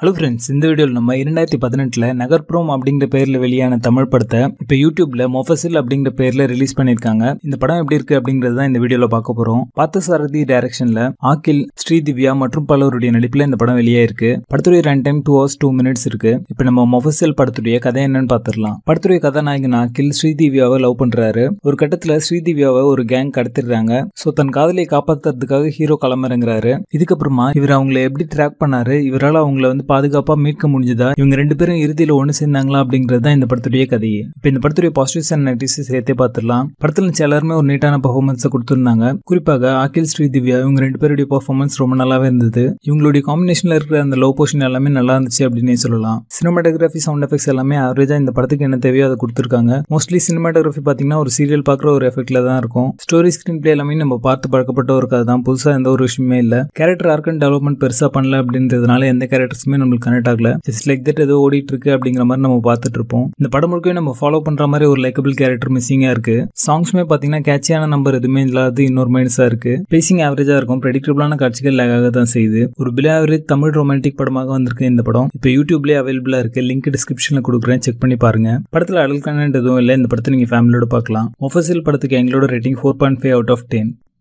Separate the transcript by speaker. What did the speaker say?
Speaker 1: hello friends இந்த வீடியோவில் நம்ம இரண்டாயிரத்தி பதினெட்டில் நகர்ப்புறம் அப்படிங்கிற பேரில் வெளியான தமிழ் படத்தை இப்போ யூடியூப்ல மொஃபசில் அப்படிங்கிற பேரில் ரிலீஸ் பண்ணியிருக்காங்க இந்த படம் எப்படி இருக்கு அப்படிங்கிறது தான் இந்த வீடியோவில் பார்க்க போகிறோம் பார்த்தசாரதி டைரக்ஷனில் ஆக்கில் ஸ்ரீதிவ்யா மற்றும் பலருடைய நடிப்பில் இந்த படம் வெளியே இருக்கு படத்துடைய run time two hours two minutes இருக்கு இப்போ நம்ம மொஃபசில் படத்துடைய கதை என்னன்னு பார்த்துடலாம் படத்துடைய கதாநாயகன் ஆக்கில் ஸ்ரீதிவ்யாவை லவ் பண்றாரு ஒரு கட்டத்தில் ஸ்ரீதிவ்யாவை ஒரு கேங் கடத்திடுறாங்க ஸோ தன் காதலியை காப்பாத்துறதுக்காக ஹீரோ களமிறங்குறாரு இதுக்கப்புறமா இவர் அவங்கள எப்படி ட்ராக் பண்ணாரு இவரால் அவங்கள வந்து பாதுகாப்பா மீட்க முடிஞ்சதா இவங்க ரெண்டு பேரும் இறுதியில ஒன்று சேர்ந்தாங்களா அப்படிங்கிறது தான் இந்த படத்துடைய கதையே இப்போ இந்த படத்துடைய பாசிட்டிவ்ஸ் அண்ட் நெகட்டிவ்ஸ் சேர்த்தே பார்த்துடலாம் படத்தில் நிச்சயம் எல்லாருமே ஒரு நீட்டான பர்ஃபார்மன்ஸை கொடுத்துருந்தாங்க குறிப்பாக அகில் ஸ்ரீதிவ்யா இவங்க ரெண்டு பேருடைய பர்ஃபார்மன்ஸ் ரொம்ப நல்லாவே இருந்தது இவங்களுடைய காம்பினேஷன்ல இருக்கிற அந்த லோ போர்ஷன் எல்லாமே நல்லா இருந்துச்சு அப்படின்னே சொல்லலாம் சினிமாட்டோகிராஃபி சவுண்ட் எஃபெக்ட்ஸ் எல்லாமே ஆவரேஜா இந்த படத்துக்கு என்ன தேவையோ அதை கொடுத்துருக்காங்க மோஸ்ட்லி சினிமாட்டோகிராஃபி பார்த்தீங்கன்னா ஒரு சீரியல் பார்க்குற ஒரு எஃபெக்ட்ல தான் இருக்கும் ஸ்டோரி ஸ்கிரீன் பிளே எல்லாமே நம்ம பார்த்து பழக்கப்பட்ட ஒரு கதை தான் புதுசாக எந்த ஒரு விஷயமே இல்லை கேரக்டர் ஆர்க் அண்ட் டெவலப்மெண்ட் பெருசாக பண்ணல அப்படின்றதுனால எந்த கேரக்டர்ஸுமே நம்மளுக்கு கனெக்ட் ஆகல ஜஸ்ட் லைக் தட் ஏதோ ஓடிட்டு இருக்கு அப்படிங்கிற மாதிரி நம்ம பார்த்துட்டு இருப்போம் இந்த படம் முழுக்கவே நம்ம ஃபாலோ பண்ற மாதிரி ஒரு லைக்கபிள் கேரக்டர் மிஸ்ஸிங்கா இருக்கு சாங்ஸ்மே பாத்தீங்கன்னா கேட்சியான நம்பர் எதுவுமே இல்லாத இன்னொரு மைனஸா இருக்கு பேசிங் ஆவரேஜா இருக்கும் ப்ரெடிக்டபிளான காட்சிகள் லேகாக தான் செய்யுது ஒரு பிலே ஆவரேஜ் தமிழ் ரொமான்டிக் படமாக வந்திருக்கு இந்த படம் இப்போ யூடியூப்லேயே அவைலபிளா இருக்கு லிங்க் டிஸ்கிரிப்ஷன்ல கொடுக்குறேன் செக் பண்ணி பாருங்க படத்துல அடல் கண்டென்ட் எதுவும் இல்லை இந்த படத்தை நீங்க ஃபேமிலியோட பார்க்கலாம் ஒஃபசில் படத்துக்கு எங்களோட rating four point five out of ten